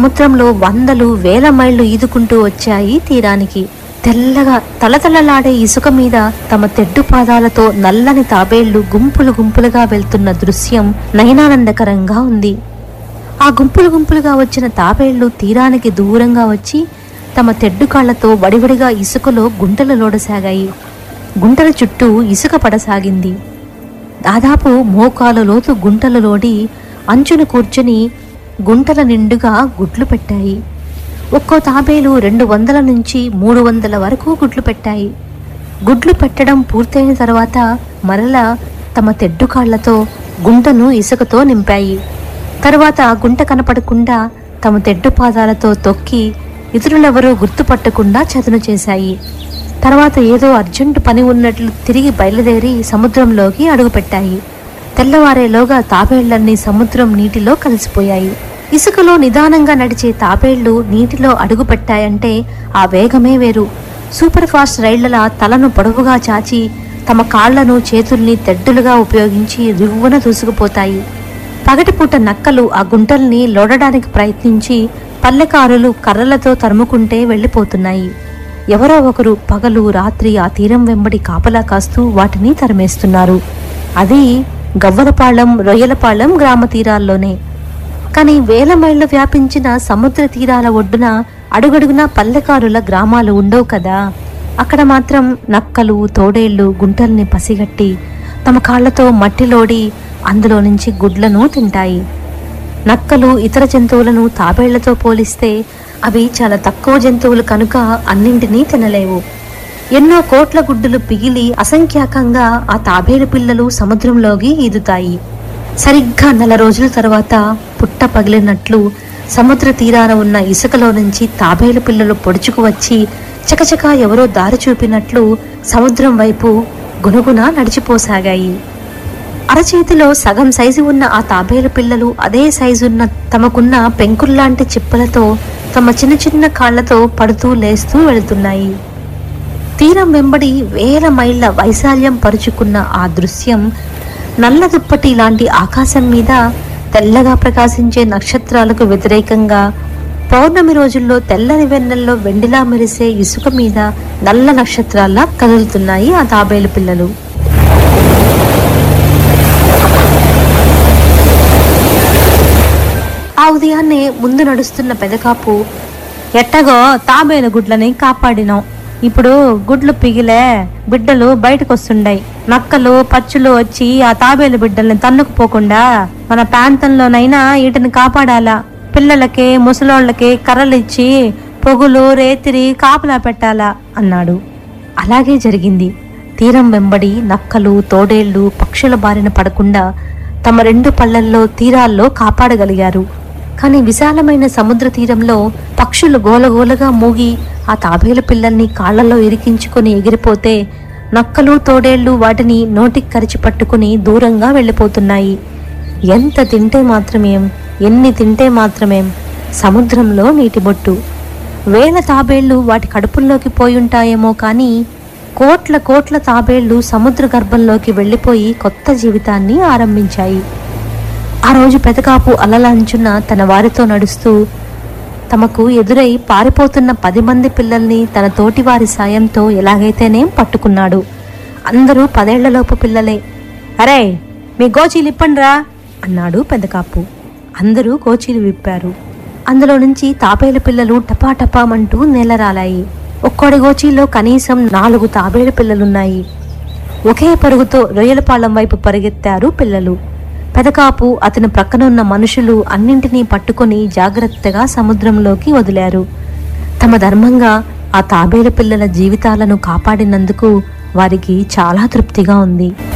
సముద్రంలో వందలు వేల మైళ్ళు ఈదుకుంటూ వచ్చాయి తీరానికి తెల్లగా తలతలలాడే ఇసుక మీద తమ తెడ్డు పాదాలతో నల్లని తాబేళ్లు గుంపులు గుంపులుగా వెళ్తున్న దృశ్యం నయనానందకరంగా ఉంది ఆ గుంపులు గుంపులుగా వచ్చిన తాబేళ్లు తీరానికి దూరంగా వచ్చి తమ తెడ్డు కాళ్లతో వడివడిగా ఇసుకలో గుంటలు లోడసాగాయి గుంటల చుట్టూ ఇసుక పడసాగింది దాదాపు మోకాలు లోతు గుంటలు లోడి అంచున కూర్చుని గుంటల నిండుగా గుడ్లు పెట్టాయి ఒక్కో తాబేలు రెండు వందల నుంచి మూడు వందల వరకు గుడ్లు పెట్టాయి గుడ్లు పెట్టడం పూర్తయిన తర్వాత మరలా తమ తెడ్డు కాళ్లతో గుంటను ఇసుకతో నింపాయి తర్వాత ఆ గుంట కనపడకుండా తమ తెడ్డు పాదాలతో తొక్కి ఇతరులెవరూ గుర్తుపట్టకుండా చదును చేశాయి తర్వాత ఏదో అర్జెంటు పని ఉన్నట్లు తిరిగి బయలుదేరి సముద్రంలోకి అడుగుపెట్టాయి తెల్లవారేలోగా తాబేళ్లన్నీ సముద్రం నీటిలో కలిసిపోయాయి ఇసుకలో నిదానంగా నడిచే తాబేళ్లు నీటిలో అడుగుపెట్టాయంటే ఆ వేగమే వేరు సూపర్ ఫాస్ట్ రైళ్లలా తలను పొడవుగా చాచి తమ కాళ్లను చేతుల్ని తెడ్డులుగా ఉపయోగించి రివ్వున దూసుకుపోతాయి పగటిపూట నక్కలు ఆ గుంటల్ని లోడడానికి ప్రయత్నించి పల్లెకారులు కర్రలతో తరుముకుంటే వెళ్ళిపోతున్నాయి ఎవరో ఒకరు పగలు రాత్రి ఆ తీరం వెంబడి కాపలా కాస్తూ వాటిని తరిమేస్తున్నారు అది గవ్వలపాళెం రొయ్యలపాళెం గ్రామ తీరాల్లోనే కానీ వేల మైళ్ళు వ్యాపించిన సముద్ర తీరాల ఒడ్డున అడుగడుగునా పల్లెకారుల గ్రామాలు ఉండవు కదా అక్కడ మాత్రం నక్కలు తోడేళ్లు గుంటల్ని పసిగట్టి తమ కాళ్లతో మట్టిలోడి అందులో నుంచి గుడ్లను తింటాయి నక్కలు ఇతర జంతువులను తాబేళ్లతో పోలిస్తే అవి చాలా తక్కువ జంతువులు కనుక అన్నింటినీ తినలేవు ఎన్నో కోట్ల గుడ్డులు పిగిలి అసంఖ్యాకంగా ఆ తాబేలు పిల్లలు సముద్రంలోకి ఈదుతాయి సరిగ్గా నెల రోజుల తర్వాత పుట్ట పగిలినట్లు సముద్ర తీరాన ఉన్న ఇసుకలో నుంచి తాబేలు పిల్లలు పొడుచుకు వచ్చి చకచకా ఎవరో దారి చూపినట్లు సముద్రం వైపు గునుగున నడిచిపోసాగాయి అరచేతిలో సగం సైజు ఉన్న ఆ తాబేలు పిల్లలు అదే సైజున్న తమకున్న పెంకుల్లాంటి చిప్పలతో తమ చిన్న చిన్న కాళ్లతో పడుతూ లేస్తూ వెళుతున్నాయి తీరం వెంబడి వేల మైళ్ళ వైశాల్యం పరుచుకున్న ఆ దృశ్యం నల్ల దుప్పటి లాంటి ఆకాశం మీద తెల్లగా ప్రకాశించే నక్షత్రాలకు వ్యతిరేకంగా పౌర్ణమి రోజుల్లో తెల్లని వెన్నెల్లో వెండిలా మెరిసే ఇసుక మీద నల్ల నక్షత్రాల్లా కదులుతున్నాయి ఆ తాబేలు పిల్లలు ఆ ఉదయాన్నే ముందు నడుస్తున్న పెదకాపు ఎట్టగో తాబేలు గుడ్లని కాపాడినాం ఇప్పుడు గుడ్లు పిగిలే బిడ్డలు బయటకు వస్తుండాయి నక్కలు పచ్చులు వచ్చి ఆ తాబేలు బిడ్డల్ని తన్నుకుపోకుండా మన ప్రాంతంలోనైనా వీటిని కాపాడాలా పిల్లలకి ముసలోళ్ళకి కర్రలిచ్చి పొగులు రేతిరి కాపలా పెట్టాలా అన్నాడు అలాగే జరిగింది తీరం వెంబడి నక్కలు తోడేళ్లు పక్షుల బారిన పడకుండా తమ రెండు పళ్ళల్లో తీరాల్లో కాపాడగలిగారు కానీ విశాలమైన సముద్ర తీరంలో పక్షులు గోలగోలగా మూగి ఆ తాబేలు పిల్లల్ని కాళ్లలో ఇరికించుకొని ఎగిరిపోతే నక్కలు తోడేళ్లు వాటిని నోటికి కరిచి పట్టుకుని దూరంగా వెళ్ళిపోతున్నాయి ఎంత తింటే మాత్రమేం ఎన్ని తింటే మాత్రమేం సముద్రంలో నీటి బొట్టు వేల తాబేళ్లు వాటి కడుపుల్లోకి పోయుంటాయేమో కానీ కోట్ల కోట్ల తాబేళ్లు సముద్ర గర్భంలోకి వెళ్ళిపోయి కొత్త జీవితాన్ని ఆరంభించాయి ఆ రోజు పెదకాపు అలలంచున తన వారితో నడుస్తూ తమకు ఎదురై పారిపోతున్న పది మంది పిల్లల్ని తన తోటివారి సాయంతో ఎలాగైతేనేం పట్టుకున్నాడు అందరూ పదేళ్లలోపు పిల్లలే అరే మీ గోచీలు ఇప్పండ్రా అన్నాడు పెదకాపు అందరూ గోచీలు విప్పారు అందులో నుంచి తాబేలు పిల్లలు టపాటపామంటూ నేలరాలాయి ఒక్కోడి గోచీలో కనీసం నాలుగు తాబేలు పిల్లలున్నాయి ఒకే పరుగుతో రొయ్యలపాలెం వైపు పరిగెత్తారు పిల్లలు పెదకాపు అతని ప్రక్కనున్న మనుషులు అన్నింటినీ పట్టుకొని జాగ్రత్తగా సముద్రంలోకి వదిలారు తమ ధర్మంగా ఆ తాబేలు పిల్లల జీవితాలను కాపాడినందుకు వారికి చాలా తృప్తిగా ఉంది